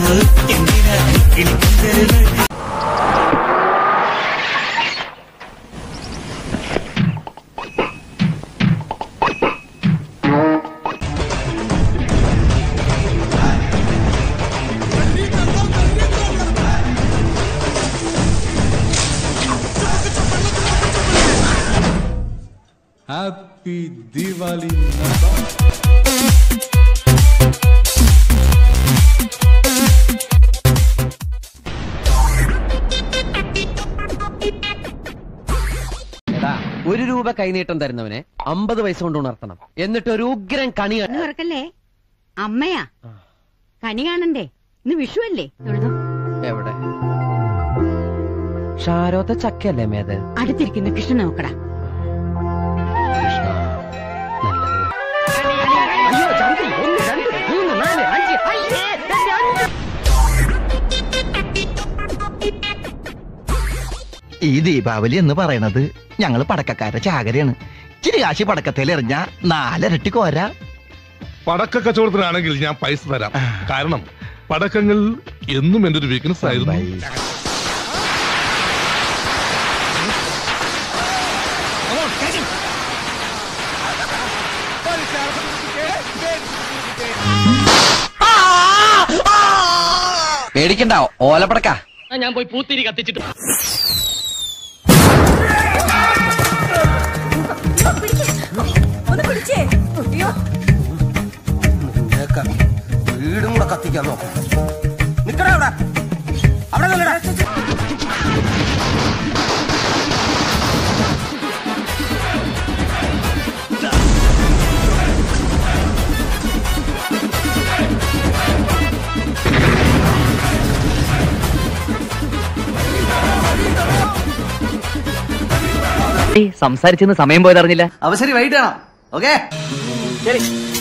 എന്തിനാ കിളിക്കുന്നത് ഹാപ്പി ദിവാലി എടാ ഒരു രൂപ കൈനീട്ടം തരുന്നവനെ അമ്പത് പൈസ കൊണ്ട് ഉണർത്തണം എന്നിട്ട് ഒരു ഉഗ്രൻ കണി കണ്ണു തുറക്കല്ലേ അമ്മയാ കണി കാണണ്ടേ ഇന്ന് വിഷു അല്ലേ തൊഴുതോ എവിടെ ഷാരോത്ത ചക്കയല്ലേ മേത് അടുത്തിരിക്കുന്ന കൃഷ്ണൻ നോക്കടാ കൃഷ്ണ നല്ലത് അയ്യോ ചന്തി ഒന്ന് രണ്ട് മൂന്ന് നാല് അഞ്ച് അയ്യേ, എന്റെ അഞ്ച്. ഈ ദീപാവലി എന്ന് പറയണത് ഞങ്ങള് പടക്കക്കാരുടെ ചാകരയാണ് ഇച്ചിരി കാശി പടക്കത്തേൽ എറിഞ്ഞ നാലരട്ടി കോര പടക്ക കച്ചവടത്തിനാണെങ്കിൽ ഞാൻ പൈസ തരാം കാരണം പടക്കങ്ങൾ എന്നും എന്റെ ഒരു വീക്ക്നെസ് ആയിരുന്നു പേടിക്കണ്ട ഓലപ്പടക്ക ഞാൻ പോയി പൂത്തിരി കത്തിച്ചിട്ട് വീടും കൂടെ കത്തിക്കാൻ നോക്കും നിക്കടാ അവിടെ അവിടെ നില്ലടാ സംസാരിച്ചെന്ന് സമയം പോയതറിഞ്ഞില്ല അവസരി വൈകിട്ടാണോ ഓക്കെ ശരി